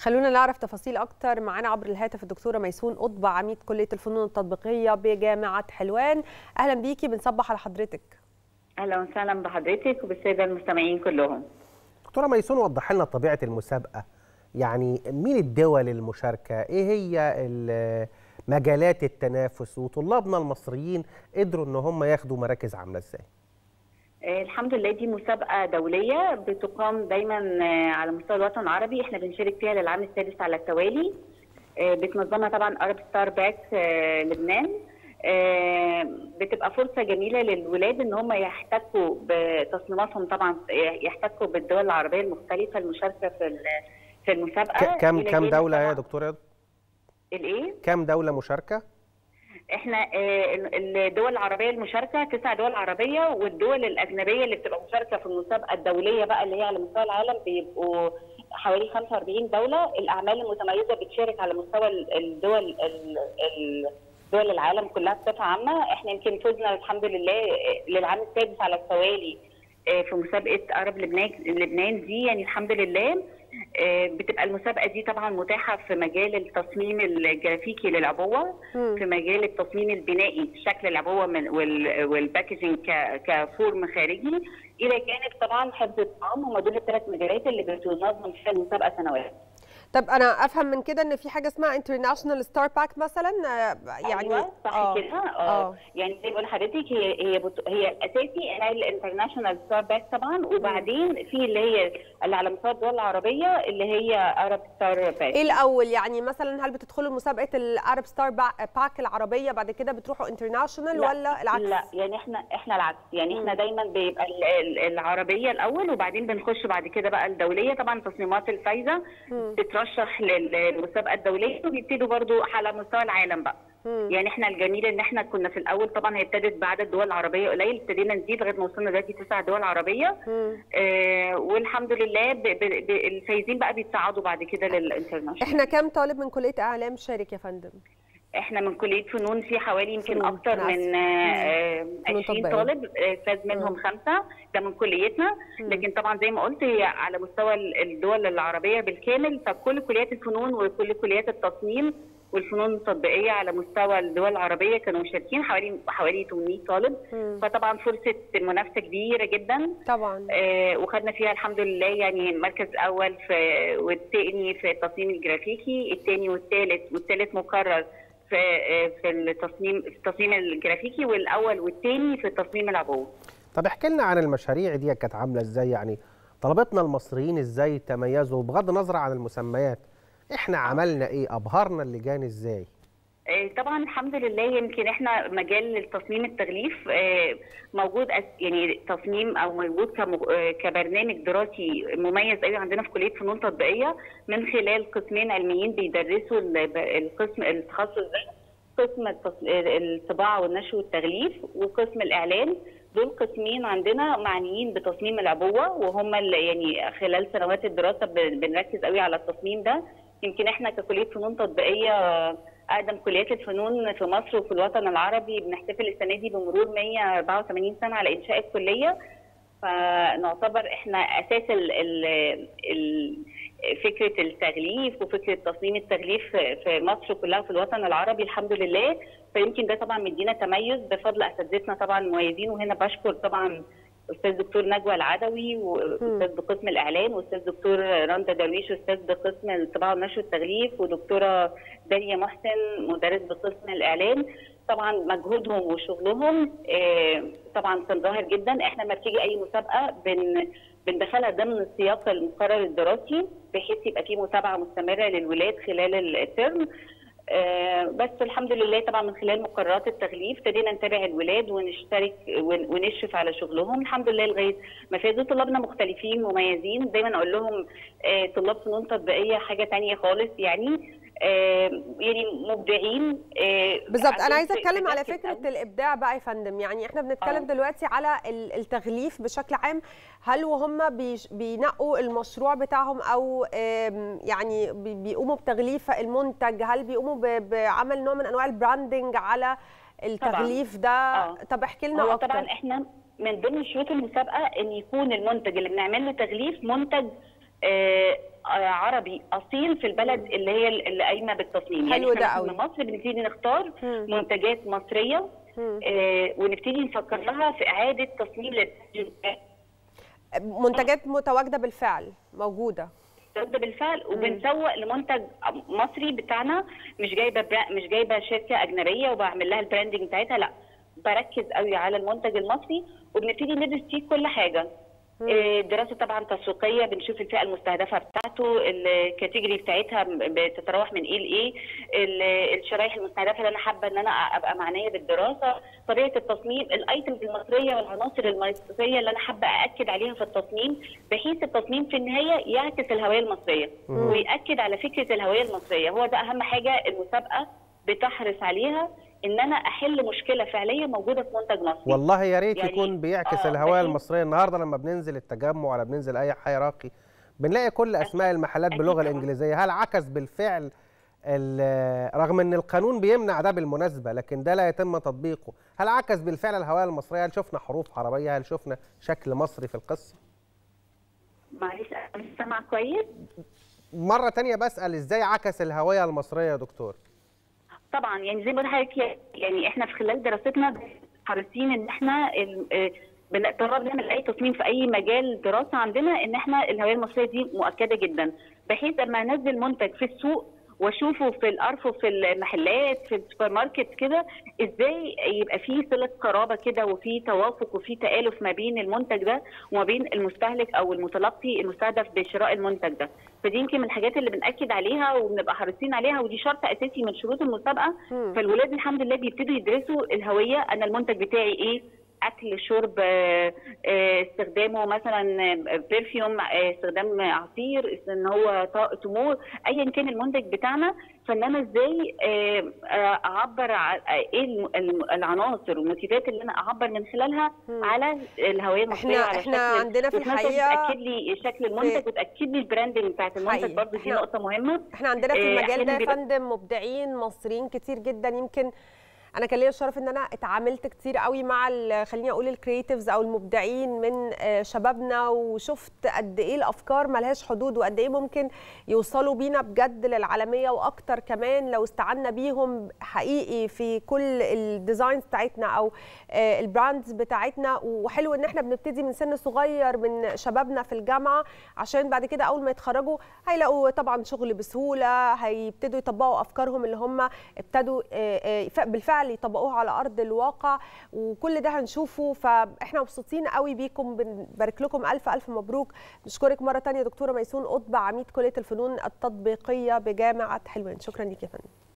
خلونا نعرف تفاصيل اكتر معانا عبر الهاتف الدكتوره ميسون قطب عميد كليه الفنون التطبيقيه بجامعه حلوان اهلا بيكي بنصبح على حضرتك اهلا وسهلا بحضرتك وبالساده المستمعين كلهم دكتوره ميسون وضح لنا طبيعه المسابقه يعني مين الدول المشاركه ايه هي مجالات التنافس وطلابنا المصريين قدروا ان هم ياخدوا مراكز عامله ازاي الحمد لله دي مسابقة دولية بتقام دايما على مستوى الوطن العربي احنا بنشارك فيها للعام السادس على التوالي بتنظمها طبعا ارب ستار باك لبنان بتبقى فرصة جميلة للولاد ان هم يحتكوا بتصميماتهم طبعا يحتكوا بالدول العربية المختلفة المشاركة في في المسابقة كم كم دولة يا دكتورة؟ الايه؟ كم دولة مشاركة؟ احنا الدول العربيه المشاركه تسع دول عربيه والدول الاجنبيه اللي بتبقى مشاركه في المسابقه الدوليه بقى اللي هي على مستوى العالم بيبقوا حوالي 45 دوله الاعمال المتميزه بتشارك على مستوى الدول دول العالم كلها بصفه عامه احنا يمكن فزنا الحمد لله للعام السادس على التوالي في مسابقه عرب لبنان لبنان دي يعني الحمد لله بتبقى المسابقه دي طبعا متاحه في مجال التصميم الجرافيكي للعبوه م. في مجال التصميم البنائي شكل العبوه من والباكجينج كفورم خارجي الى جانب طبعا حفظ الطعام هم دول الثلاث مجالات اللي بتنظم فيها المسابقه سنوات طب انا افهم من كده ان في حاجه اسمها انترناشونال ستار باك مثلا يعني أيوة صح آه. كده اه يعني زي ما بقول لحضرتك هي هي بط... هي اساسي انا الانترناشونال ستار باك طبعا وبعدين في اللي هي اللي على مستوى الدول العربيه اللي هي ارب ستار باك ايه الاول يعني مثلا هل بتدخلوا مسابقه الارب ستار باك العربيه بعد كده بتروحوا انترناشونال ولا العكس لا يعني احنا احنا العكس يعني احنا دايما بيبقى العربيه الاول وبعدين بنخش بعد كده بقى الدوليه طبعا تصميمات الفايزه بترشح للمسابقه الدوليه وبيبتدوا برضو على مستوى العالم بقى مم. يعني احنا الجميل ان احنا كنا في الاول طبعا هي ابتدت بعدد دول عربيه قليل ابتدينا نزيد لغايه ما وصلنا دلوقتي تسع دول عربيه آه والحمد لله ب ب ب الفايزين بقى بيتصعدوا بعد كده للانترناشونال احنا كام طالب من كليه اعلام شارك يا فندم؟ احنا من كليه فنون في حوالي يمكن اكتر من آه 20 طالب فاز منهم خمسه ده من كليتنا لكن طبعا زي ما قلت هي على مستوى الدول العربيه بالكامل فكل كليات الفنون وكل كليات التصميم والفنون التطبيقيه على مستوى الدول العربيه كانوا مشاركين حوالي حوالي 800 طالب مم. فطبعا فرصه منافسه كبيره جدا طبعا آه وخدنا فيها الحمد لله يعني مركز اول في والثاني في التصميم الجرافيكي الثاني والثالث والثالث مكرر في في التصميم في التصميم الجرافيكي والاول والثاني في التصميم العبوي. طب احكي لنا عن المشاريع دي كانت عامله ازاي يعني طلبتنا المصريين ازاي تميزوا بغض النظر عن المسميات احنا عملنا ايه ابهرنا اللجان ازاي؟ طبعا الحمد لله يمكن احنا مجال التصميم التغليف موجود يعني تصميم او موجود كبرنامج دراسي مميز قوي عندنا في كليه فنون تطبيقيه من خلال قسمين علميين بيدرسوا القسم التخصص ده قسم الطباعه والنشر والتغليف وقسم الاعلان دول قسمين عندنا معنيين بتصميم العبوه وهم اللي يعني خلال سنوات الدراسه بنركز قوي على التصميم ده يمكن احنا ككليه فنون تطبيقيه اقدم كليات الفنون في مصر وفي الوطن العربي بنحتفل السنه دي بمرور 184 سنه على انشاء الكليه فنعتبر احنا اساس ال ال ال فكره التغليف وفكره تصميم التغليف في مصر كلها في الوطن العربي الحمد لله فيمكن ده طبعا مدينا تميز بفضل اساتذتنا طبعا مميزين وهنا بشكر طبعا استاذ دكتور نجوى العدوي واستاذ بقسم الاعلان واستاذ دكتور رندا درويش استاذ بقسم الطباعه والنشر والتغليف ودكتوره داليا محسن مدرس بقسم الاعلان طبعا مجهودهم وشغلهم طبعا كان ظاهر جدا احنا لما بتيجي اي مسابقه بن بندخلها ضمن السياق المقرر الدراسي بحيث يبقى في متابعه مستمره للولاد خلال الترم آه بس الحمد لله طبعا من خلال مقررات التغليف ابتدينا نتابع الولاد ونشترك ونشرف على شغلهم الحمد لله لغايه ما فازوا طلابنا مختلفين مميزين دايما اقول لهم آه طلاب فنون تطبيقيه حاجه ثانيه خالص يعني آه يعني مبدعين بالظبط انا عايزه اتكلم على فكره الابداع بقى يا فندم يعني احنا بنتكلم دلوقتي على التغليف بشكل عام هل وهم بينقوا المشروع بتاعهم او يعني بيقوموا بتغليف المنتج هل بيقوموا بعمل نوع من انواع البراندنج على التغليف ده آه. طب احكي لنا هو طبعا احنا من ضمن شروط المسابقه ان يكون المنتج اللي بنعمل له تغليف منتج آه، آه، عربي اصيل في البلد اللي هي اللي قايمه بالتصميم حلو يعني ده احنا قوي. في مصر بنبتدي نختار مم. منتجات مصريه مم. آه، ونبتدي نفكر لها في اعاده تصميم للبراندنج منتجات متواجده بالفعل موجوده ده بالفعل وبنسوق لمنتج مصري بتاعنا مش جايبه برا... مش جايبه شركه اجنبيه وبعمل لها البراندنج بتاعتها لا بركز قوي على المنتج المصري وبنبتدي ندرس فيه كل حاجه آه، دراسه طبعا تسويقيه بنشوف الفئه المستهدفه بتاعته الكاتيجوري بتاعتها بتتراوح من ايه لايه ال- الشرايح المستهدفه اللي انا حابه ان انا ابقى معنيه بالدراسه طريقه التصميم الايتمز المصريه والعناصر المصريه اللي انا حابه ااكد عليها في التصميم بحيث التصميم في النهايه يعكس الهويه المصريه وياكد على فكره الهويه المصريه هو ده اهم حاجه المسابقه بتحرص عليها ان انا احل مشكله فعليه موجوده في منتج مصري والله يا ريت يعني- يكون بيعكس آه، الهويه بحيث- المصريه النهارده لما بننزل التجمع ولا بننزل اي حي راقي بنلاقي كل اسماء المحلات أكيد باللغه طبعاً. الانجليزيه هل عكس بالفعل ال- رغم ان القانون بيمنع ده بالمناسبه لكن ده لا يتم تطبيقه هل عكس بالفعل الهويه المصريه هل شفنا حروف عربيه هل شفنا شكل مصري في القصه معلش انا مش سامعه كويس مره تانية بسال ازاي عكس الهويه المصريه يا دكتور طبعا يعني زي ما بقول لحضرتك يعني احنا في خلال دراستنا حريصين ان احنا ال- آه، بن- طالما بنعمل اي تصميم في اي مجال دراسه عندنا ان احنا الهويه المصريه دي مؤكده جدا بحيث اما انزل منتج في السوق واشوفه في الارفف في المحلات في السوبر ماركت كده ازاي يبقى فيه صله قرابه كده وفي توافق وفي تالف ما بين المنتج ده وما بين المستهلك او المتلقي المستهدف بشراء المنتج ده فدي يمكن من الحاجات اللي بناكد عليها وبنبقى حريصين عليها ودي شرط اساسي من شروط المسابقه مم. فالولاد الحمد لله بيبتدوا يدرسوا الهويه انا المنتج بتاعي ايه اكل شرب آه، آه، استخدامه مثلا برفيوم استخدام عصير ان هو طاقه تمور ايا كان المنتج بتاعنا فان انا ازاي آه، آه، اعبر ع- ايه الم- الم- العناصر والموتيفات اللي انا اعبر من خلالها مم. على الهويه المصريه إحنا- وعلى إحنا شكل عندنا في وفي نفس الوقت الحقيقة تاكد لي شكل المنتج وتاكد لي البراندنج بتاعت المنتج حقيقي. برضه دي إحنا- نقطه مهمه احنا عندنا في آه، المجال ده أحياناً يا بيبقى- فندم مبدعين مصريين كتير جدا يمكن انا كان ليا الشرف ان انا اتعاملت كتير قوي مع ال- خليني اقول الكرييتيفز او المبدعين من آه، شبابنا وشفت قد ايه الافكار ملهاش حدود وقد ايه ممكن يوصلوا بينا بجد للعالميه واكتر كمان لو استعنا بيهم حقيقي في كل الديزاينز بتاعتنا او آه، البراندز بتاعتنا وحلو ان احنا بنبتدي من سن صغير من شبابنا في الجامعه عشان بعد كده اول ما يتخرجوا هيلاقوا طبعا شغل بسهوله هيبتدوا يطبقوا افكارهم اللي هم ابتدوا آه، آه، ف- بالفعل يطبقوها على ارض الواقع وكل ده هنشوفه فاحنا مبسوطين قوي بيكم بنبارك لكم الف الف مبروك نشكرك مره تانية دكتوره ميسون قطب عميد كليه الفنون التطبيقيه بجامعه حلوان شكرا ليك يا فندم